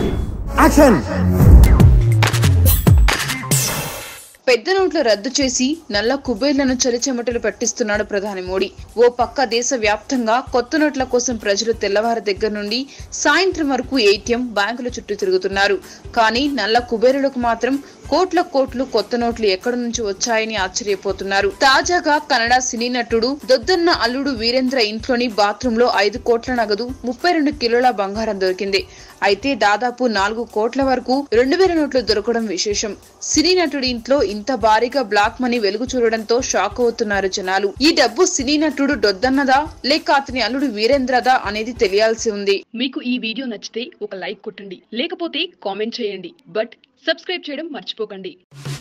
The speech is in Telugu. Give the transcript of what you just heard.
యాక్షన్ పెద్ద నోట్ల రద్దు చేసి నల్ల కుబేర్లను చలిచెమటలు పట్టిస్తున్నాడు ప్రధాని మోడీ ఓ పక్క దేశ వ్యాప్తంగా కొత్త నోట్ల కోసం ప్రజలు తెల్లవారి దగ్గర నుండి సాయంత్రం వరకు ఏటీఎం బ్యాంకుల చుట్టూ తిరుగుతున్నారు కానీ నల్ల కుబేరులకు మాత్రం కోట్ల కోట్లు కొత్త నోట్లు ఎక్కడి నుంచి వచ్చాయని ఆశ్చర్యపోతున్నారు తాజాగా కన్నడ సినీ నటుడు దొద్దన్న అల్లుడు వీరేంద్ర ఇంట్లోని బాత్రూమ్ లో ఐదు కోట్ల నగదు ముప్పై రెండు కిలోల బంగారం దొరికింది అయితే దాదాపు నాలుగు కోట్ల వరకు రెండు వేల నోట్లు దొరకడం విశేషం సినీ నటుడి ఇంట్లో ఇంత భారీగా బ్లాక్ మనీ వెలుగు చూడడంతో షాక్ అవుతున్నారు జనాలు ఈ డబ్బు సినీ నటుడు దొద్దన్నదా లేక అతని అల్లుడు వీరేంద్రదా అనేది తెలియాల్సి ఉంది మీకు ఈ వీడియో నచ్చితే ఒక లైక్ కొట్టండి లేకపోతే కామెంట్ చేయండి బట్ సబ్స్క్రైబ్ చేయడం మర్చిపోకండి